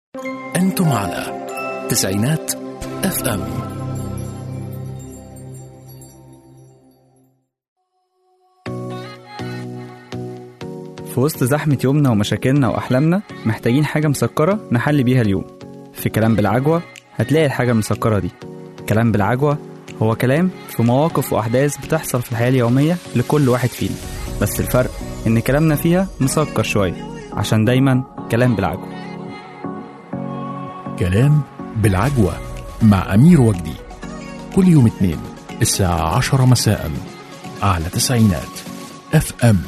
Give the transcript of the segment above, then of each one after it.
أنتم على تسعينات اف ام في وسط زحمة يومنا ومشاكلنا وأحلامنا محتاجين حاجة مسكرة نحل بيها اليوم في كلام بالعجوة هتلاقي الحاجة المسكرة دي كلام بالعجوة هو كلام في مواقف وأحداث بتحصل في الحياة اليومية لكل واحد فينا بس الفرق إن كلامنا فيها مسكر شوية عشان دايما كلام بالعجوة كلام بالعجوة مع أمير وجدي كل يوم اثنين الساعة عشرة مساء على تسعينات اف ام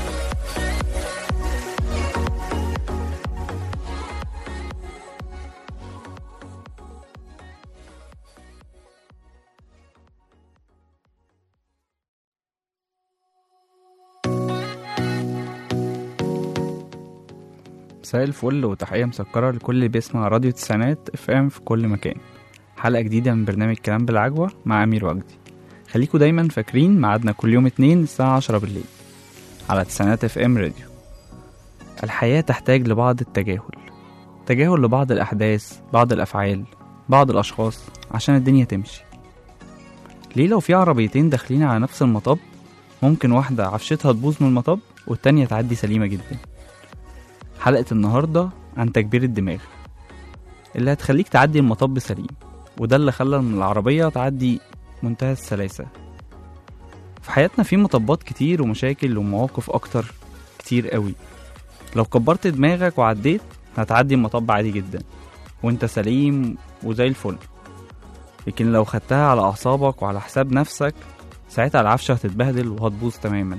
مساء الفل وتحية مسكرة لكل اللي بيسمع راديو تسعينات اف ام في كل مكان حلقة جديدة من برنامج كلام بالعجوة مع أمير وجدي خليكوا دايما فاكرين ميعادنا كل يوم اتنين الساعة عشرة بالليل على تسعينات اف ام راديو الحياة تحتاج لبعض التجاهل تجاهل لبعض الأحداث بعض الأفعال بعض الأشخاص عشان الدنيا تمشي ليه لو في عربيتين داخلين على نفس المطب ممكن واحدة عفشتها تبوظ من المطب والتانية تعدي سليمة جدا حلقة النهاردة عن تكبير الدماغ اللي هتخليك تعدي المطب سليم وده اللي خلى من العربية تعدي منتهى السلاسة في حياتنا في مطبات كتير ومشاكل ومواقف أكتر كتير قوي لو كبرت دماغك وعديت هتعدي المطب عادي جدا وانت سليم وزي الفل لكن لو خدتها على أعصابك وعلى حساب نفسك ساعتها العفشة هتتبهدل وهتبوظ تماما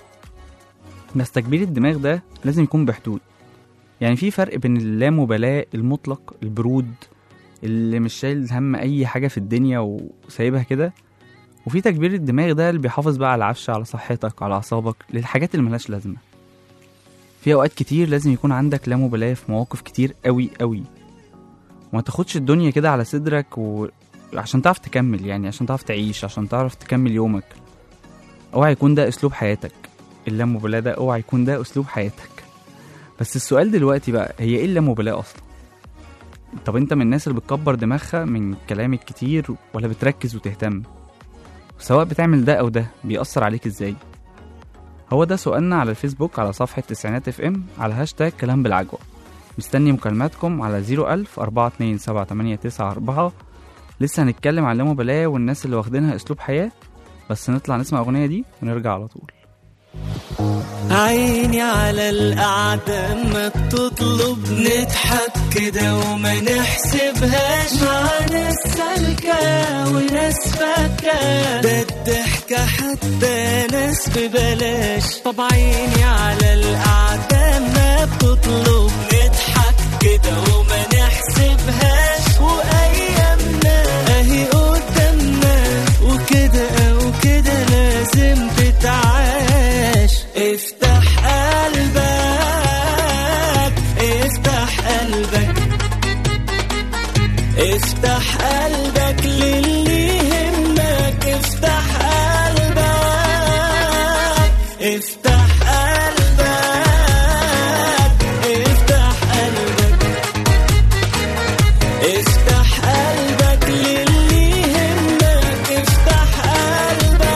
بس تكبير الدماغ ده لازم يكون بحدود يعني في فرق بين اللامبالاة المطلق البرود اللي مش شايل هم أي حاجة في الدنيا وسايبها كده وفي تكبير الدماغ ده اللي بيحافظ بقى على العفش على صحتك على أعصابك للحاجات اللي ملهاش لازمة في أوقات كتير لازم يكون عندك لا مبالاة في مواقف كتير قوي قوي وما تاخدش الدنيا كده على صدرك و... عشان تعرف تكمل يعني عشان تعرف تعيش عشان تعرف تكمل يومك اوعى يكون ده اسلوب حياتك اللامبالاة ده اوعى يكون ده اسلوب حياتك بس السؤال دلوقتي بقى هي ايه اللامبالاة اصلا طب انت من الناس اللي بتكبر دماغها من الكلام الكتير ولا بتركز وتهتم سواء بتعمل ده او ده بيأثر عليك ازاي هو ده سؤالنا على الفيسبوك على صفحة تسعينات اف ام على هاشتاج كلام بالعجوة مستني مكالماتكم على 01000 427 لسه هنتكلم عن اللامبالاة والناس اللي واخدينها اسلوب حياة بس نطلع نسمع اغنية دي ونرجع على طول عيني على القعدة ما بتطلب نضحك كده وما نحسبهاش مع ناس سالكة وناس فاكة ده الضحكة حتى ناس ببلاش طب عيني على القعدة ما بتطلب نضحك كده وما نحسبهاش وأيامنا أهي قدامنا وكده أو كده لازم تتعاش افتح قلبك افتح قلبك افتح قلبك للي يهمك افتح قلبك افتح قلبك افتح قلبك افتح قلبك للي يهمك افتح قلبك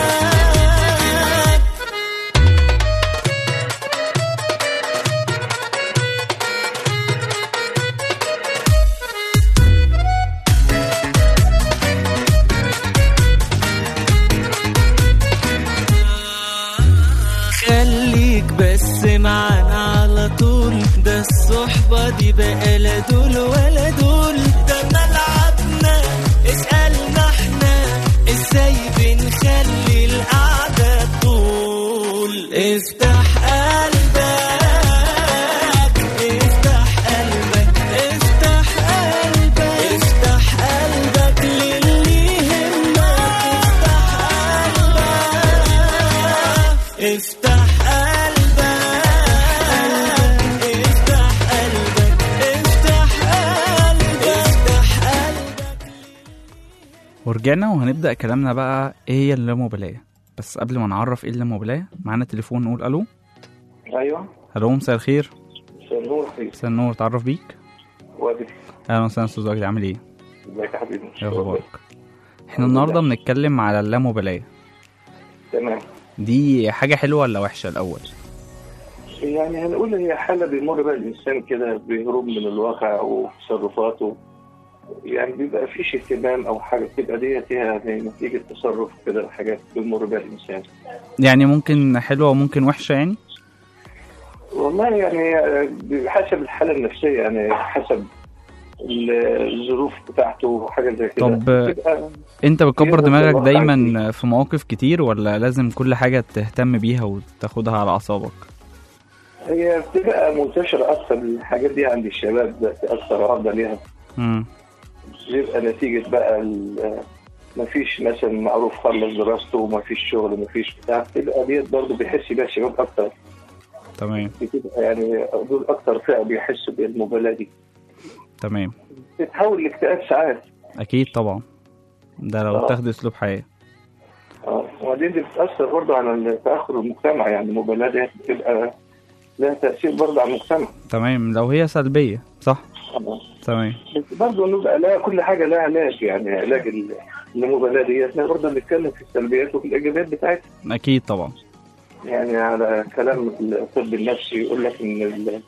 خليك بس معانا على طول ده الصحبة دي بقى لا دول ولا دول ده ملعبنا اسألنا احنا ازاي بنخلي القعدة طول افتح قلبك افتح قلبك افتح قلبك افتح قلبك للي يهمك افتح قلبك افتح قلبك افتح قلبك افتح قلبك ورجعنا وهنبدأ كلامنا بقى ايه هي اللامبالاة بس قبل ما نعرف ايه اللامبالاة معانا تليفون نقول الو ايوه الو مساء الخير مساء النور خير مساء النور تعرف بيك وائل وجدي اهلا وسهلا استاذ وجدي عامل ايه؟ ازيك يا حبيبي ايه اخبارك؟ احنا النهارده بنتكلم على اللامبالاه تمام دي حاجه حلوه ولا وحشه الاول؟ يعني هنقول هي حالة بيمر بها الإنسان كده بهروب من الواقع وتصرفاته يعني بيبقى فيش اهتمام أو حاجة تبقى ديت هي نتيجة تصرف كده حاجات بيمر بها الإنسان يعني ممكن حلوه وممكن وحشه يعني؟ والله يعني حسب الحالة النفسية يعني حسب الظروف بتاعته وحاجة زي كده طب بتبقى انت بتكبر يقدر دماغك الواقع دايما في مواقف كتير ولا لازم كل حاجه تهتم بيها وتاخدها على اعصابك؟ هي بتبقى منتشرة أكثر الحاجات دي عند الشباب بقت أكثر عرضة ليها امم بيبقى نتيجة بقى ال- مفيش مثلا معروف خلص دراسته ومفيش شغل مفيش بتاع تبقى ديت برضه بيحس بيها الشباب أكتر تمام بتبقى يعني دول أكتر فئة بيحسوا بالمبالاة دي تمام بتتحول لاكتئاب ساعات اكيد طبعا ده لو آه. تاخد اسلوب حياه اه وبعدين دي بتأثر برضه على تأخر المجتمع يعني المبالاة ديت بتبقى لها تأثير برضه على المجتمع تمام لو هي سلبيه صح آه. تمام بس برضه انه بقى لها كل حاجه لها علاج يعني علاج ال- المبالاه ديت احنا برضه بنتكلم في السلبيات وفي الايجابيات بتاعتها اكيد طبعا يعني على كلام الطب النفسي يقول لك ان ال-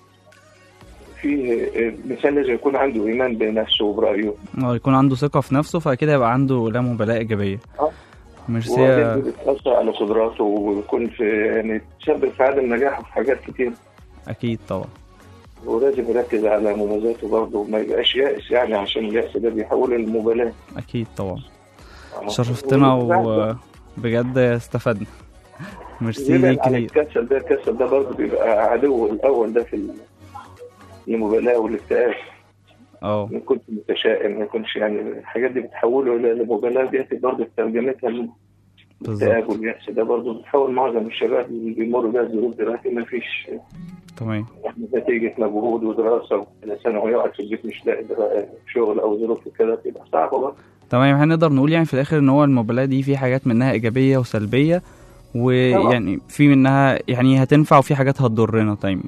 في الانسان لازم يكون عنده ايمان بنفسه وبرايه هو يكون عنده ثقه في نفسه فاكيد هيبقى عنده لا مبالاه ايجابيه آه. ميرسي وبعدين يا- دي بتاثر على قدراته ويكون في يعني تسبب في عدم نجاحه في حاجات كتير اكيد طبعا ولازم يركز على مميزاته برضه ما يبقاش يائس يعني عشان اليأس ده بيحوله للمبالاه اكيد طبعا آه. شرفتنا وبعد- وبجد استفدنا ميرسي يبعد ليك عن ليك الكسل ده الكسل ده برضه بيبقى عدو الاول ده في ال- المبالاه والاكتئاب اه ما يكونش متشائم ما يكونش يعني الحاجات دي بتحوله الى المبالاه دي برضه ترجمتها للاكتئاب بالظبط واليأس ده برضه بتحول معظم الشباب اللي بيمروا بيها الظروف دلوقتي ما فيش تمام نتيجه مجهود ودراسه وكده سنه ويقعد في البيت مش لاقي درا- شغل او ظروف كده بتبقى صعبه برضه تمام هنقدر نقول يعني في الاخر ان هو المبالاه دي في حاجات منها ايجابيه وسلبيه ويعني في منها يعني هتنفع وفي حاجات هتضرنا دايما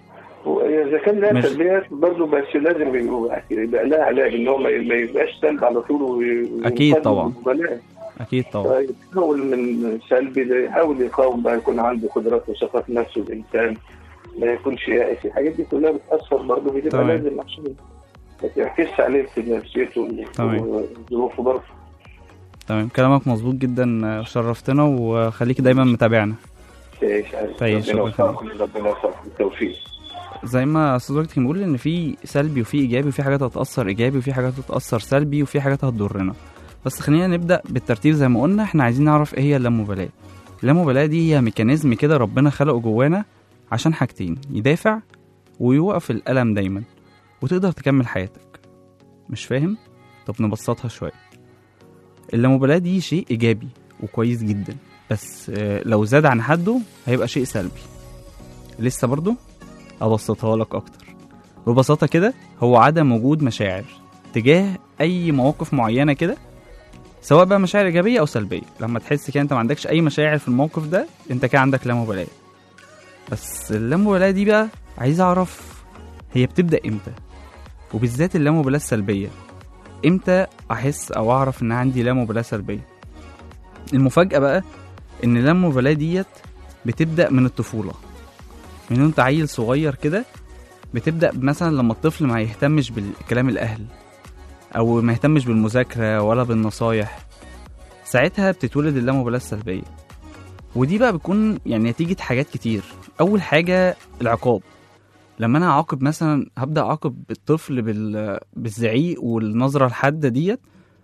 واذا كان لها ماشي. سلبيات برضه بس لازم يبقى يبقى لها علاج ان هو ما ما يبقاش سلب على طول وي- أكيد ويقدم طبعا. المبالاة. اكيد طبعا يتحول من سلبي ل- يحاول يقاوم بقى يكون عنده قدرات وثقة في نفسه الإنسان ما يكونش يائس الحاجات دي كلها بتأثر برضه بتبقى تمام. لازم عشان ما تعكسش عليه في نفسيته تمام. وظروفه برضه تمام كلامك مظبوط جدا شرفتنا وخليك دايما متابعنا تعيش عايز. تعيش، ربنا ربنا يوفقكم ربنا يوفقكم بالتوفيق زي ما استاذ وقت كان بيقول ان في سلبي وفي ايجابي وفي حاجات هتاثر ايجابي وفي حاجات هتاثر سلبي وفي حاجات هتضرنا بس خلينا نبدا بالترتيب زي ما قلنا احنا عايزين نعرف ايه هي اللامبالاه اللامبالاه دي هي ميكانيزم كده ربنا خلقه جوانا عشان حاجتين يدافع ويوقف الالم دايما وتقدر تكمل حياتك مش فاهم طب نبسطها شويه اللامبالاه دي شيء ايجابي وكويس جدا بس آه، لو زاد عن حده هيبقى شيء سلبي لسه برضو ابسطها لك اكتر ببساطه كده هو عدم وجود مشاعر تجاه اي مواقف معينه كده سواء بقى مشاعر ايجابيه او سلبيه لما تحس كده انت ما عندكش اي مشاعر في الموقف ده انت كده عندك لا مبالاه بس اللامبالاه دي بقى عايز اعرف هي بتبدا امتى وبالذات اللامبالاه السلبيه امتى احس او اعرف ان عندي لا مبالاه سلبيه المفاجاه بقى ان اللامبالاه ديت بتبدا من الطفوله من وانت عيل صغير كده بتبدا مثلا لما الطفل ما يهتمش بالكلام الاهل او ما يهتمش بالمذاكره ولا بالنصايح ساعتها بتتولد اللامبالاه السلبيه ودي بقى بتكون يعني نتيجه حاجات كتير اول حاجه العقاب لما انا اعاقب مثلا هبدا اعاقب الطفل بال... بالزعيق والنظره الحاده ديت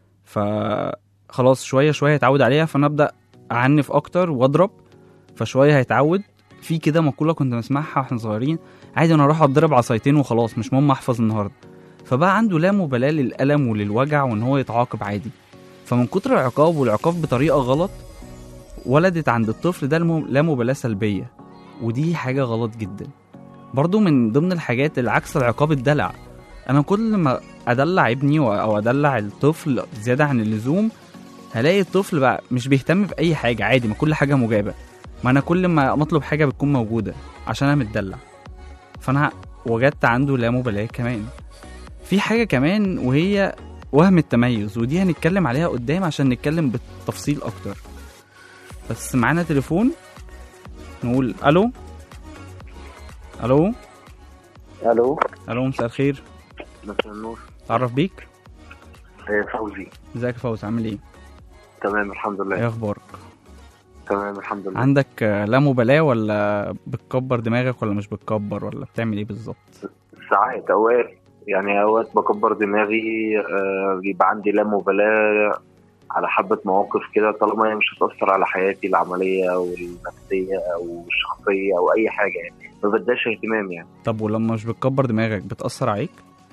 فخلاص شويه شويه هيتعود عليها فانا ابدا اعنف اكتر واضرب فشويه هيتعود في كده مقوله كنت بسمعها واحنا صغيرين عادي انا اروح اتضرب عصايتين وخلاص مش مهم احفظ النهارده فبقى عنده لا مبالاه للالم وللوجع وان هو يتعاقب عادي فمن كتر العقاب والعقاب بطريقه غلط ولدت عند الطفل ده الم- لا مبالاه سلبيه ودي حاجه غلط جدا برضو من ضمن الحاجات اللي عكس العقاب الدلع انا كل ما ادلع ابني و- او ادلع الطفل زياده عن اللزوم هلاقي الطفل بقى مش بيهتم باي حاجه عادي ما كل حاجه مجابه ما انا كل ما مطلب حاجه بتكون موجوده عشان انا متدلع فانا وجدت عنده لا مبالاه كمان في حاجة كمان وهي وهم التميز ودي هنتكلم عليها قدام عشان نتكلم بالتفصيل أكتر بس معانا تليفون نقول ألو ألو الو ألو مساء الخير مساء النور تعرف بيك إيه، فوزي ازيك يا فوز عامل ايه تمام الحمد لله ايه اخبارك تمام الحمد لله عندك آه، لا مبالاة ولا بتكبر دماغك ولا مش بتكبر ولا بتعمل ايه بالظبط ساعات اوقات يعني اوقات بكبر دماغي آه، بيبقى عندي لا مبالاه على حبه مواقف كده طالما هي مش هتاثر على حياتي العمليه او النفسيه او الشخصيه او اي حاجه يعني ما بداش اهتمام يعني طب ولما مش بتكبر دماغك بتأثر عليك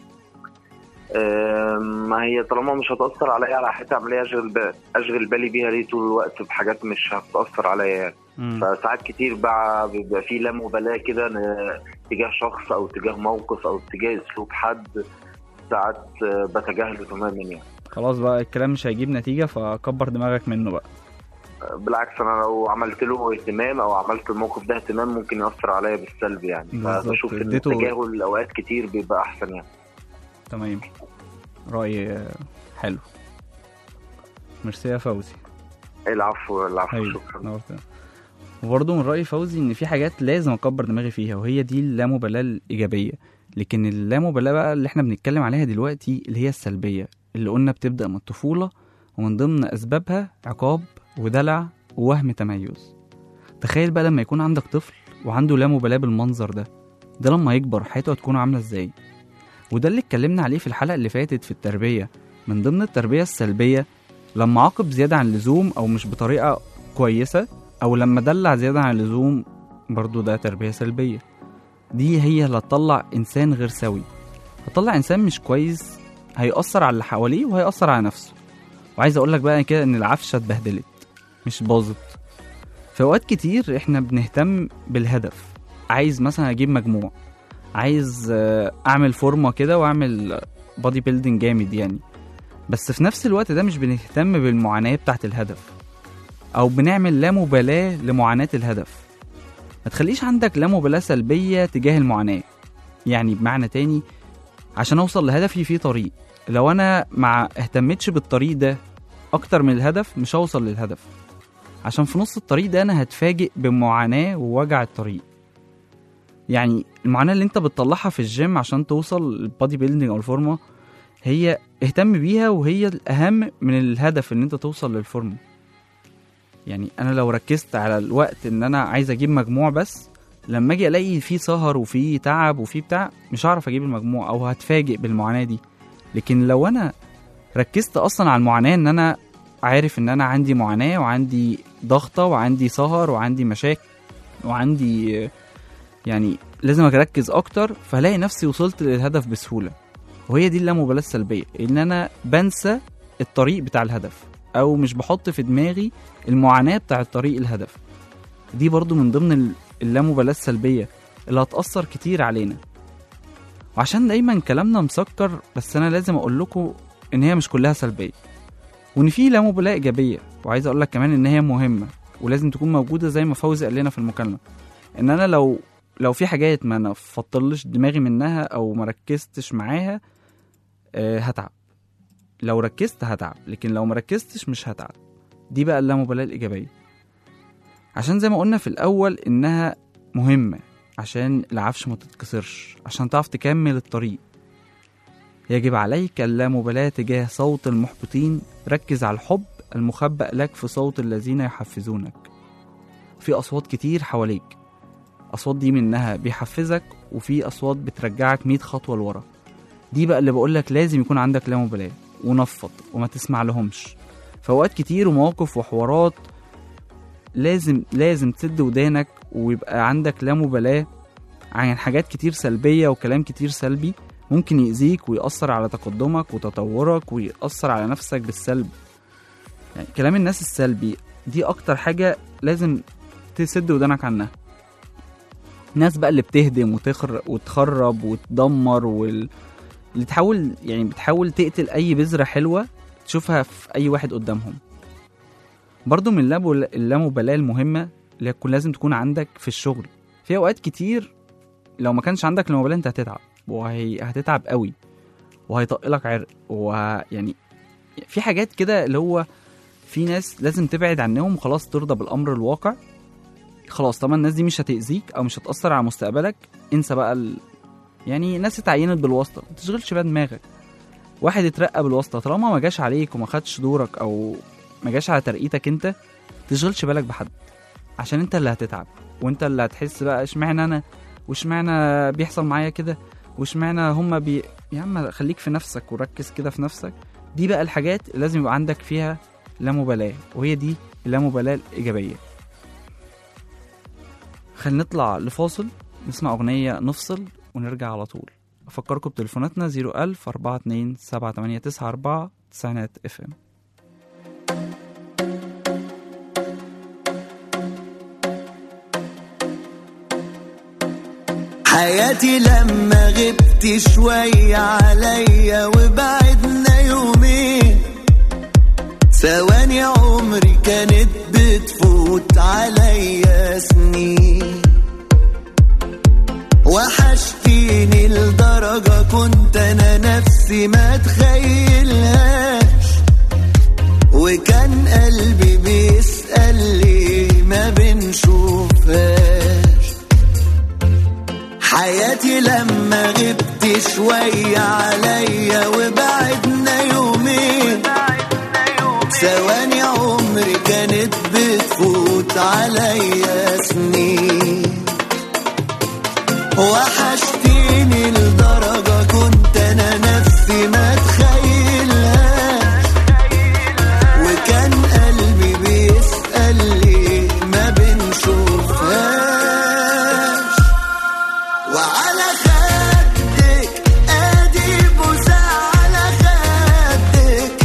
آه، ما هي طالما مش هتاثر عليا على حياتي العمليه اشغل بالي اشغل بالي بيها ليه طول الوقت بحاجات مش هتاثر عليا يعني مم. فساعات كتير بقى بيبقى في لا مبالاه كده ن- تجاه شخص او تجاه موقف او تجاه اسلوب حد ساعات آه، بتجاهله تماما يعني خلاص بقى الكلام مش هيجيب نتيجة فكبر دماغك منه بقى آه، بالعكس انا لو عملت له اهتمام او عملت الموقف ده اهتمام ممكن ياثر عليا بالسلب يعني بالظبط، فبشوف ان اديته- التجاهل اوقات كتير بيبقى احسن يعني تمام رأي آه، حلو ميرسي يا فوزي العفو العفو أيوة، شكرا نورتنا. وبرضه من رأي فوزي إن في حاجات لازم أكبر دماغي فيها وهي دي اللامبالاة الإيجابية لكن اللامبالاة بقى اللي احنا بنتكلم عليها دلوقتي اللي هي السلبية اللي قلنا بتبدأ من الطفولة ومن ضمن أسبابها عقاب ودلع ووهم تميز تخيل بقى لما يكون عندك طفل وعنده لامبالاة بالمنظر ده ده لما يكبر حياته هتكون عاملة ازاي وده اللي اتكلمنا عليه في الحلقة اللي فاتت في التربية من ضمن التربية السلبية لما عاقب زيادة عن اللزوم أو مش بطريقة كويسة او لما دلع زياده عن اللزوم برضو ده تربيه سلبيه دي هي اللي هتطلع انسان غير سوي هتطلع انسان مش كويس هيأثر على اللي حواليه وهيأثر على نفسه وعايز اقول لك بقى كده ان العفشه اتبهدلت مش باظت في اوقات كتير احنا بنهتم بالهدف عايز مثلا اجيب مجموع عايز آه، اعمل فورمه كده واعمل بادي بيلدينج جامد يعني بس في نفس الوقت ده مش بنهتم بالمعاناه بتاعت الهدف او بنعمل لا مبالاه لمعاناه الهدف ما تخليش عندك لا مبالاه سلبيه تجاه المعاناه يعني بمعنى تاني عشان اوصل لهدفي في طريق لو انا مع اهتمتش بالطريق ده اكتر من الهدف مش هوصل للهدف عشان في نص الطريق ده انا هتفاجئ بمعاناه ووجع الطريق يعني المعاناه اللي انت بتطلعها في الجيم عشان توصل للبادي بيلدينج او الفورمه هي اهتم بيها وهي الاهم من الهدف ان انت توصل للفورمه يعني انا لو ركزت على الوقت ان انا عايز اجيب مجموع بس لما اجي الاقي في سهر وفي تعب وفي بتاع مش هعرف اجيب المجموع او هتفاجئ بالمعاناه دي لكن لو انا ركزت اصلا على المعاناه ان انا عارف ان انا عندي معاناه وعندي ضغطه وعندي سهر وعندي مشاكل وعندي آه، يعني لازم اركز اكتر فهلاقي نفسي وصلت للهدف بسهوله وهي دي اللامبالاه السلبيه ان انا بنسى الطريق بتاع الهدف او مش بحط في دماغي المعاناه بتاع الطريق الهدف دي برضو من ضمن ال- اللامبالاه السلبيه اللي هتاثر كتير علينا وعشان دايما كلامنا مسكر بس انا لازم اقول لكم ان هي مش كلها سلبيه وان في لامبالاه ايجابيه وعايز اقول لك كمان ان هي مهمه ولازم تكون موجوده زي ما فوزي قال لنا في المكالمه ان انا لو لو في حاجات ما انا فضلش دماغي منها او ما ركزتش معاها آه، هتعب لو ركزت هتعب لكن لو ما ركزتش مش هتعب دي بقى اللامبالاه الايجابيه عشان زي ما قلنا في الاول انها مهمه عشان العفش ما تتكسرش عشان تعرف تكمل الطريق يجب عليك اللامبالاة تجاه صوت المحبطين ركز على الحب المخبأ لك في صوت الذين يحفزونك في أصوات كتير حواليك أصوات دي منها بيحفزك وفي أصوات بترجعك 100 خطوة لورا دي بقى اللي بقولك لازم يكون عندك لا مبالاة ونفض وما تسمع لهمش في أوقات كتير ومواقف وحوارات لازم لازم تسد ودانك ويبقى عندك لا مبالاة عن حاجات كتير سلبية وكلام كتير سلبي ممكن يأذيك ويأثر على تقدمك وتطورك ويأثر على نفسك بالسلب يعني كلام الناس السلبي دي أكتر حاجة لازم تسد ودانك عنها الناس بقى اللي بتهدم وتخر وتخرب وتدمر وال... اللي تحاول يعني بتحاول تقتل أي بذرة حلوة تشوفها في أي واحد قدامهم برضو من اللاب- اللامبالاة المهمة اللي هتكون لازم تكون عندك في الشغل في أوقات كتير لو ما كانش عندك اللامبالاة أنت هتتعب وهتتعب قوي وهيطقلك عرق ويعني في حاجات كده اللي هو في ناس لازم تبعد عنهم وخلاص ترضى بالامر الواقع خلاص طالما الناس دي مش هتأذيك او مش هتأثر على مستقبلك انسى بقى ال... يعني ناس اتعينت بالواسطه ما تشغلش بقى دماغك واحد اترقى بالواسطه طالما ما جاش عليك وما خدش دورك او ما جاش على ترقيتك انت تشغلش بالك بحد عشان انت اللي هتتعب وانت اللي هتحس بقى اشمعنى انا واشمعنى بيحصل معايا كده واشمعنى هما بي يا عم خليك في نفسك وركز كده في نفسك دي بقى الحاجات اللي لازم يبقى عندك فيها لا مبالاة وهي دي اللامبالاة الإيجابية خلينا نطلع لفاصل نسمع أغنية نفصل ونرجع على طول أفكركم بتليفوناتنا 01000 42 7894 تسعينات اف ام حياتي لما غبت شوية عليا وبعدنا يومين ثواني عمري كانت بتفوت عليا سنين وحشتيني لدرجة كنت أنا نفسي ما تخيلهاش وكان قلبي بيسأل ليه ما بنشوفهاش حياتي لما غبت شوية عليا وبعدنا يومين ثواني عمري كانت بتفوت عليا سنين وحشتيني لدرجة كنت أنا نفسي ما تخيلهاش وكان قلبي بيسأل ليه ما بنشوفهاش وعلى خدك ادي بوسة على خدك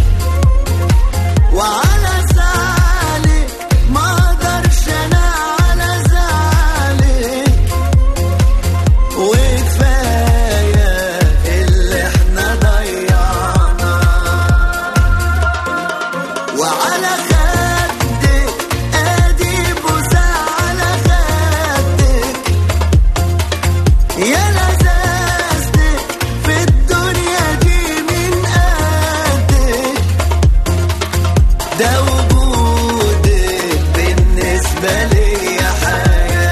وعلى زعلك ما اقدرش انا على زعلك وكفايه اللي احنا ضيعناه وعلى خدك ادي بوسة على خدك يا لذاذتك في الدنيا دي من قدك ده وجودك بالنسبة لي حياة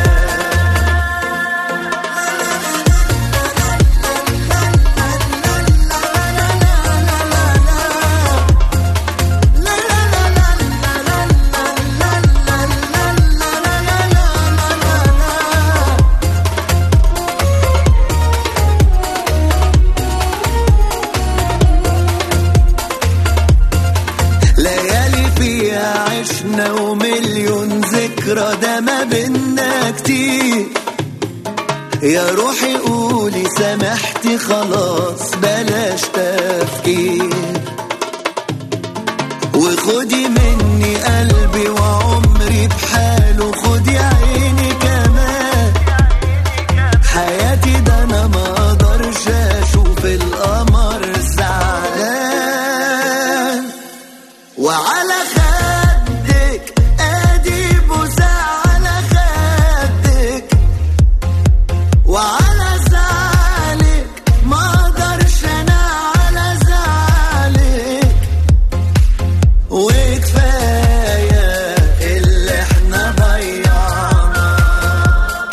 ليالي فيها عشنا ومليون ذكرى ده ما بينا كتير يا روحي قولي سامحتي خلاص بلاش تفكير وخدي مني قلبي وعمري بحاله خدي عيني كمان حياتي ده انا ما اقدرش اشوف القمر زعلان وعلى خدك ادي بوسة على خدك وعلى زعلك ما اقدرش انا على زعلك وكفايه اللي احنا ضيعناه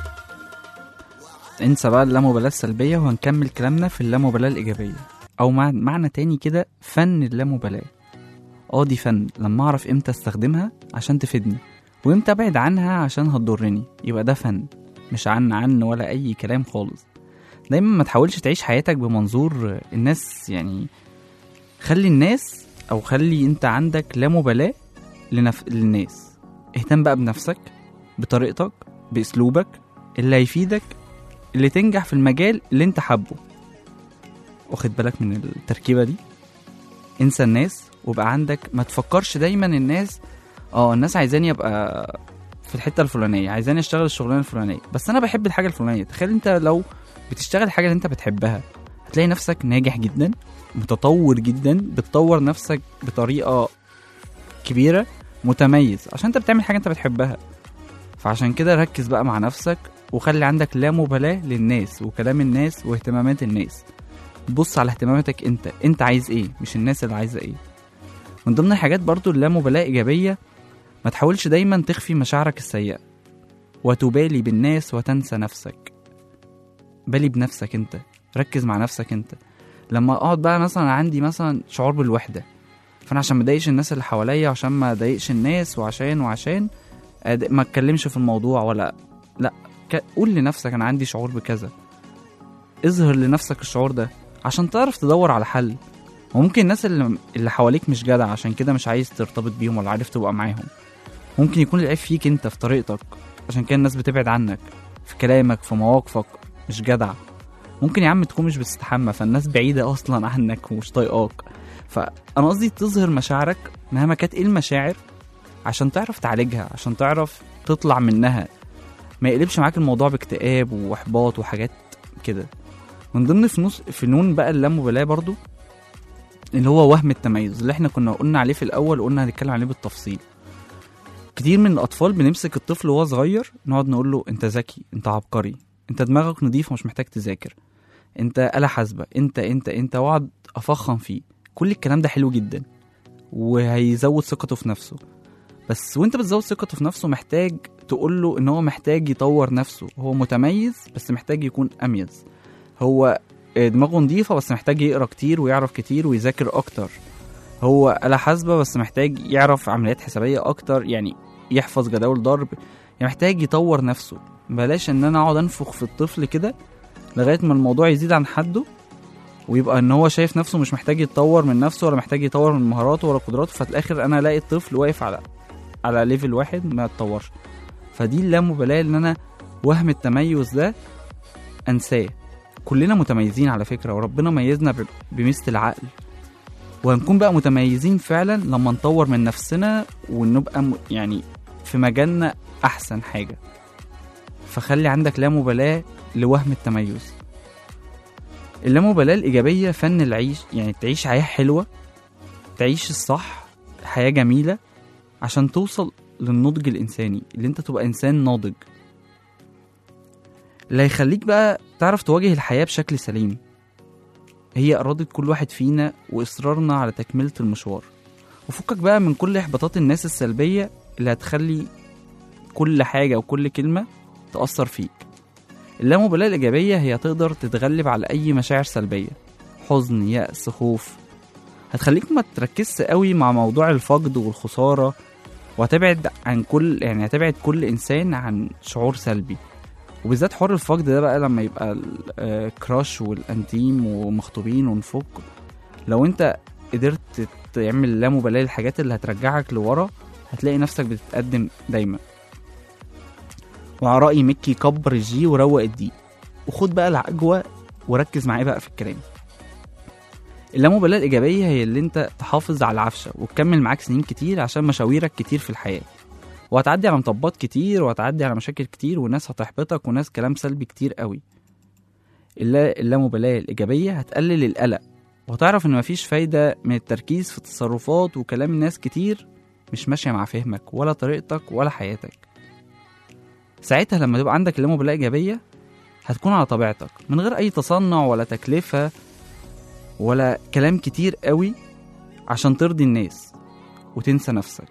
انسى بقى اللامبالاة السلبية وهنكمل كلامنا في اللامبالاة الإيجابية أو مع... معنى تاني كده فن اللامبالاة اه دي فن لما أعرف إمتى أستخدمها عشان تفيدني وإمتى أبعد عنها عشان هتضرني يبقى ده فن مش عن عن ولا أي كلام خالص دايما ما تحاولش تعيش حياتك بمنظور الناس يعني خلي الناس أو خلي أنت عندك لا مبالاة لنف... للناس اهتم بقى بنفسك بطريقتك بأسلوبك اللي هيفيدك اللي تنجح في المجال اللي انت حابه واخد بالك من التركيبة دي انسى الناس وبقى عندك ما تفكرش دايما الناس اه الناس عايزاني ابقى في الحتة الفلانية عايزاني اشتغل الشغلانة الفلانية بس انا بحب الحاجة الفلانية تخيل انت لو بتشتغل الحاجة اللي انت بتحبها هتلاقي نفسك ناجح جدا متطور جدا بتطور نفسك بطريقة كبيرة متميز عشان انت بتعمل حاجة انت بتحبها فعشان كده ركز بقى مع نفسك وخلي عندك لا مبالاة للناس وكلام الناس واهتمامات الناس تبص على اهتماماتك انت انت عايز ايه مش الناس اللي عايزه ايه من ضمن الحاجات برضو اللامبالاة إيجابية ما تحاولش دايما تخفي مشاعرك السيئة وتبالي بالناس وتنسى نفسك بالي بنفسك انت ركز مع نفسك انت لما اقعد بقى مثلا عندي مثلا شعور بالوحدة فانا عشان ما اضايقش الناس اللي حواليا عشان ما اضايقش الناس وعشان وعشان أد- ما اتكلمش في الموضوع ولا لا ك- قول لنفسك انا عندي شعور بكذا اظهر لنفسك الشعور ده عشان تعرف تدور على حل وممكن الناس اللي اللي حواليك مش جدع عشان كده مش عايز ترتبط بيهم ولا عارف تبقى معاهم ممكن يكون العيب فيك انت في طريقتك عشان كده الناس بتبعد عنك في كلامك في مواقفك مش جدع ممكن يا عم تكون مش بتستحمى فالناس بعيدة أصلا عنك ومش طايقاك فأنا قصدي تظهر مشاعرك مهما كانت إيه المشاعر عشان تعرف تعالجها عشان تعرف تطلع منها ما يقلبش معاك الموضوع باكتئاب وإحباط وحاجات كده من ضمن فنوس فنون بقى اللامبالاة برضو اللي هو وهم التميز اللي احنا كنا قلنا عليه في الأول وقلنا هنتكلم عليه بالتفصيل كتير من الأطفال بنمسك الطفل وهو صغير نقعد نقول له أنت ذكي أنت عبقري أنت دماغك نضيف ومش محتاج تذاكر أنت آلة حاسبة أنت أنت أنت وأقعد أفخم فيه كل الكلام ده حلو جدا وهيزود ثقته في نفسه بس وانت بتزود ثقته في نفسه محتاج تقول له ان هو محتاج يطور نفسه هو متميز بس محتاج يكون اميز هو دماغه نضيفة بس محتاج يقرا كتير ويعرف كتير ويذاكر اكتر هو آلة حاسبة بس محتاج يعرف عمليات حسابية اكتر يعني يحفظ جداول ضرب يعني محتاج يطور نفسه بلاش ان انا اقعد انفخ في الطفل كده لغاية ما الموضوع يزيد عن حده ويبقى ان هو شايف نفسه مش محتاج يتطور من نفسه ولا محتاج يطور من مهاراته ولا قدراته ففي الاخر انا الاقي الطفل واقف على على ليفل واحد ما يتطورش فدي اللامبالاة ان انا وهم التميز ده انساه كلنا متميزين على فكرة وربنا ميزنا ب- بمثل العقل وهنكون بقى متميزين فعلا لما نطور من نفسنا ونبقى م- يعني في مجالنا احسن حاجة فخلي عندك لا مبالاة لوهم التميز اللامبالاة الإيجابية فن العيش يعني تعيش حياة حلوة تعيش الصح حياة جميلة عشان توصل للنضج الإنساني اللي أنت تبقى إنسان ناضج اللي هيخليك بقى تعرف تواجه الحياة بشكل سليم هي إرادة كل واحد فينا وإصرارنا على تكملة المشوار وفكك بقى من كل إحباطات الناس السلبية اللي هتخلي كل حاجة وكل كلمة تأثر فيك اللامبالاة الإيجابية هي تقدر تتغلب على أي مشاعر سلبية حزن يأس خوف هتخليك ما تركزش قوي مع موضوع الفقد والخسارة وهتبعد عن كل يعني هتبعد كل إنسان عن شعور سلبي وبالذات حوار الفقد ده بقى لما يبقى الكراش والانتيم ومخطوبين ونفك لو انت قدرت تعمل لا مبالاة للحاجات اللي هترجعك لورا هتلاقي نفسك بتتقدم دايما وعلى رأي ميكي كبر الجي وروق الدي وخد بقى العجوة وركز معايا بقى في الكلام اللامبالاة الإيجابية هي اللي أنت تحافظ على العفشة وتكمل معاك سنين كتير عشان مشاويرك كتير في الحياة وهتعدي على مطبات كتير وهتعدي على مشاكل كتير وناس هتحبطك وناس كلام سلبي كتير قوي اللا اللامبالاة الإيجابية هتقلل القلق وهتعرف إن مفيش فايدة من التركيز في تصرفات وكلام ناس كتير مش ماشية مع فهمك ولا طريقتك ولا حياتك ساعتها لما تبقى عندك اللامبالاة إيجابية هتكون على طبيعتك من غير أي تصنع ولا تكلفة ولا كلام كتير قوي عشان ترضي الناس وتنسى نفسك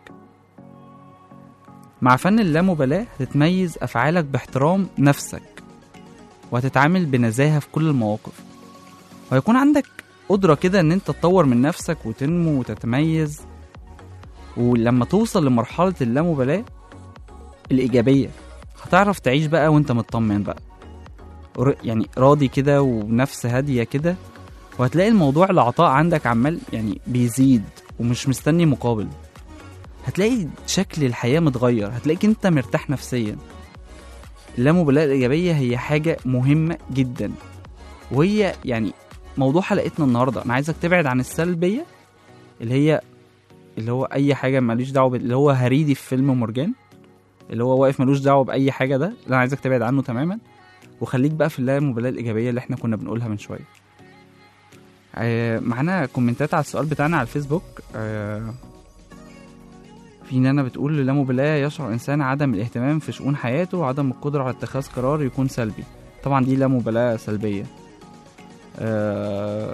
مع فن اللامبالاة هتتميز أفعالك باحترام نفسك وهتتعامل بنزاهة في كل المواقف وهيكون عندك قدرة كده إن أنت تطور من نفسك وتنمو وتتميز ولما توصل لمرحلة اللامبالاة الإيجابية هتعرف تعيش بقى وأنت مطمن بقى ر- يعني راضي كده ونفس هادية كده وهتلاقي الموضوع العطاء عندك عمال يعني بيزيد ومش مستني مقابل هتلاقي شكل الحياة متغير هتلاقيك انت مرتاح نفسيا اللامبالاة الإيجابية هي حاجة مهمة جدا وهي يعني موضوع حلقتنا النهاردة أنا عايزك تبعد عن السلبية اللي هي اللي هو أي حاجة ماليش دعوة بال- اللي هو هريدي في فيلم مورجان اللي هو واقف ملوش دعوة بأي حاجة ده اللي أنا عايزك تبعد عنه تماما وخليك بقى في اللامبالاة الإيجابية اللي احنا كنا بنقولها من شوية آه، معانا كومنتات على السؤال بتاعنا على الفيسبوك آه، في نانا بتقول اللامبالاة يشعر إنسان عدم الاهتمام في شؤون حياته وعدم القدرة على اتخاذ قرار يكون سلبي طبعا دي لا مبالاة سلبية آه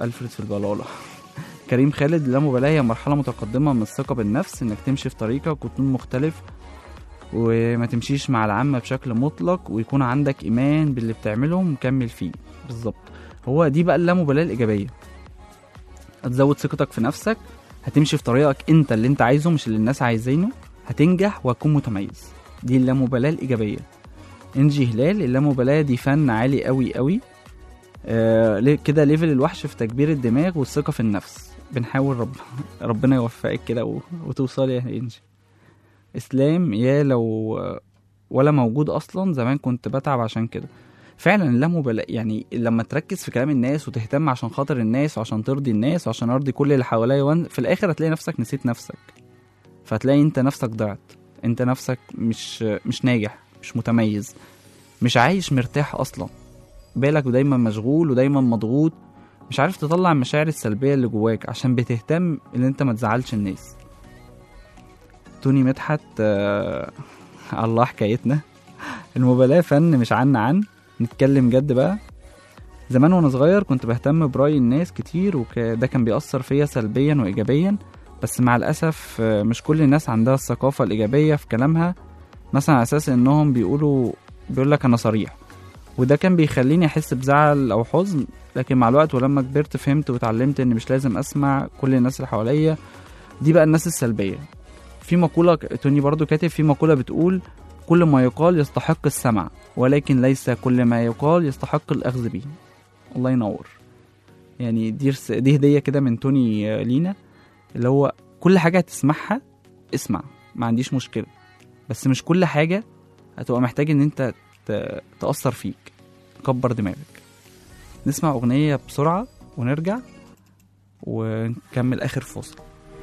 ألفريد في البلالة كريم خالد لا مبالاة هي مرحلة متقدمة من الثقة بالنفس إنك تمشي في طريقك وتكون مختلف وما تمشيش مع العامة بشكل مطلق ويكون عندك إيمان باللي بتعمله ومكمل فيه بالظبط هو دي بقى اللامبالاة الإيجابية هتزود ثقتك في نفسك هتمشي في طريقك انت اللي انت عايزه مش اللي الناس عايزينه هتنجح وهتكون متميز دي اللامبالاة الإيجابية انجي هلال اللامبالاة دي فن عالي قوي قوي آه ليه- كده ليفل الوحش في تكبير الدماغ والثقة في النفس بنحاول رب ربنا يوفقك كده و... وتوصلي يا انجي اسلام يا لو ولا موجود اصلا زمان كنت بتعب عشان كده فعلا اللامبالاة يعني لما تركز في كلام الناس وتهتم عشان خاطر الناس وعشان ترضي الناس وعشان ارضي كل اللي حواليا وان في الاخر هتلاقي نفسك نسيت نفسك فهتلاقي انت نفسك ضعت انت نفسك مش مش ناجح مش متميز مش عايش مرتاح اصلا بالك دايما مشغول ودايما مضغوط مش عارف تطلع المشاعر السلبية اللي جواك عشان بتهتم ان انت ما تزعلش الناس توني مدحت آه الله حكايتنا المبالاة فن مش عن عن نتكلم جد بقى زمان وانا صغير كنت بهتم برأي الناس كتير وده كان بيأثر فيا سلبيا وإيجابيا بس مع الأسف آه، مش كل الناس عندها الثقافة الإيجابية في كلامها مثلا على أساس إنهم بيقولوا بيقول لك أنا صريح وده كان بيخليني أحس بزعل أو حزن لكن مع الوقت ولما كبرت فهمت واتعلمت إن مش لازم أسمع كل الناس اللي حواليا دي بقى الناس السلبية في مقولة توني برضو كاتب في مقولة بتقول كل ما يقال يستحق السمع ولكن ليس كل ما يقال يستحق الأخذ به الله ينور يعني دي رس- دي هدية كده من توني آه، لينا اللي هو كل حاجة هتسمعها اسمع ما عنديش مشكلة بس مش كل حاجة هتبقى محتاج ان انت ت- تأثر فيك كبر دماغك نسمع أغنية بسرعة ونرجع ونكمل آخر فصل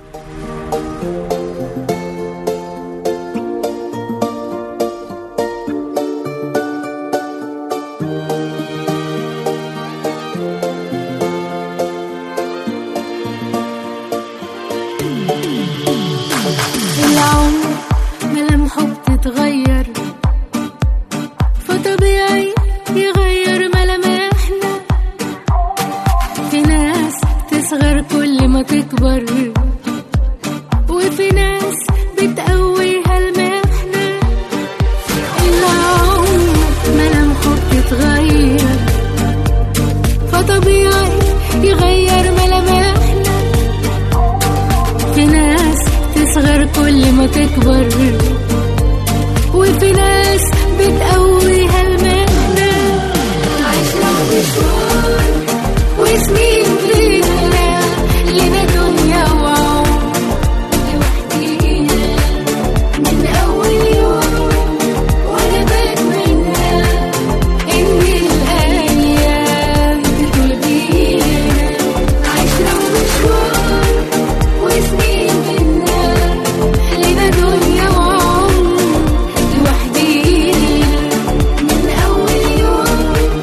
العمر ملامحه بتتغير فطبيعي يغير ملامحنا في ناس تصغر كل ما تكبر وفي ناس بتقويها المحنة العمر ملامحه بتتغير فطبيعي يغير ملامحنا في ناس تصغر كل ما تكبر وفي ناس بتقويها المهنة عشنا مشوار وسنين بينا لنا دنيا وعمر لوحدينا من أول يوم وأنا بتمنى إن الأيام تطول بينا عشنا مشوار وسنين بينا لنا دنيا وعمر لوحدينا من أول يوم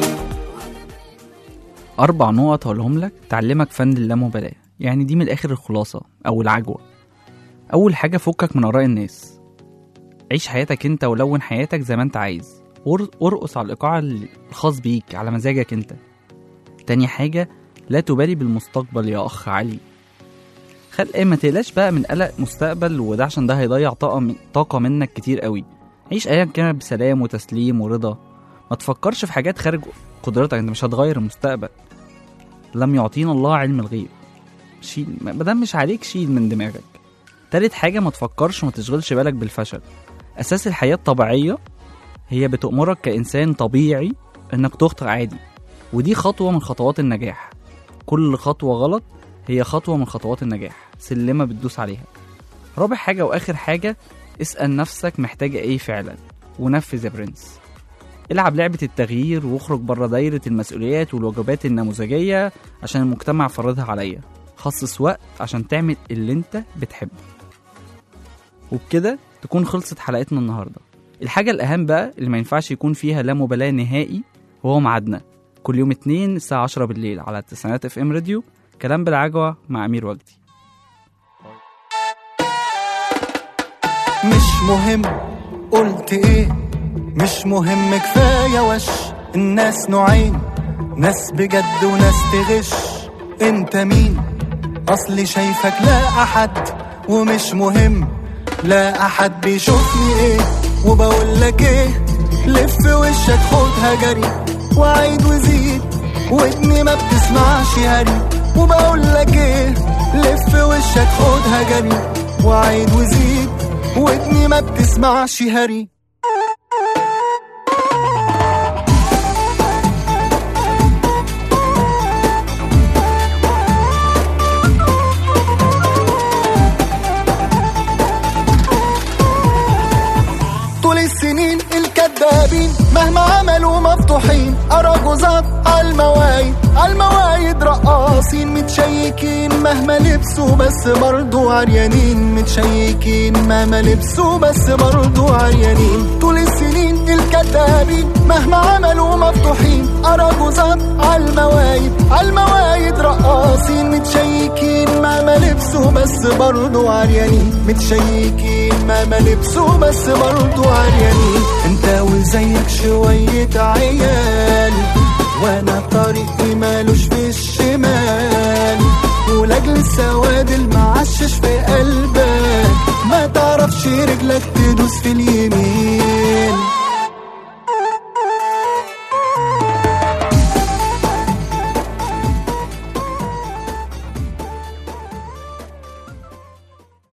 أربع نقط هقولهم لك تعلمك فن اللامبالاة يعني دي من الآخر الخلاصة أو العجوة أول حاجة فكك من آراء الناس عيش حياتك أنت ولون حياتك زي ما أنت عايز ور- وارقص على الإيقاع الخاص بيك على مزاجك أنت تاني حاجة لا تبالي بالمستقبل يا أخ علي خل إيه ما تقلقش بقى من قلق مستقبل وده عشان ده هيضيع طاقة من طاقة منك كتير قوي عيش أيام كان بسلام وتسليم ورضا ما تفكرش في حاجات خارج قدرتك انت مش هتغير المستقبل لم يعطينا الله علم الغيب شيل ما دام مش عليك شيل من دماغك تالت حاجة ما تفكرش وما تشغلش بالك بالفشل أساس الحياة الطبيعية هي بتأمرك كإنسان طبيعي إنك تخطئ عادي ودي خطوة من خطوات النجاح كل خطوة غلط هي خطوة من خطوات النجاح سلمة بتدوس عليها رابع حاجة وآخر حاجة اسأل نفسك محتاجة إيه فعلا ونفذ يا برنس العب لعبة التغيير واخرج بره دايرة المسؤوليات والواجبات النموذجية عشان المجتمع فرضها عليا خصص وقت عشان تعمل اللي انت بتحبه وبكده تكون خلصت حلقتنا النهاردة الحاجة الأهم بقى اللي ما ينفعش يكون فيها لا مبالاة نهائي وهو ميعادنا كل يوم اتنين الساعة عشرة بالليل على التسعينات اف ام راديو كلام بالعجوة مع أمير وجدي مش مهم قلت ايه مش مهم كفاية وش الناس نوعين ناس بجد وناس تغش انت مين اصلي شايفك لا احد ومش مهم لا احد بيشوفني ايه وبقول لك ايه لف وشك خدها جري وعيد وزيد ودني ما بتسمعش هري وبقول لك ايه لف وشك خدها جري وعيد وزيد ودني ما بتسمعش هري طول السنين الكدابين مهما عملوا مفتوحين أراجوزات عالموايد عالموايد رقاصين متشيكين مهما لبسوا بس برضو عريانين متشيكين مهما لبسوا بس برضو عريانين طول السنين الكدابين مهما عملوا مفتوحين أراجوزات عالموايد عالموايد رقاصين متشيكين مهما لبسوا بس برضو عريانين متشيكين مهما لبسوا بس برضو عريانين انت وزيك شوية عيال وانا طريقي مالوش في الشمال ولاجل السواد المعشش في قلبك ما تعرفش رجلك تدوس في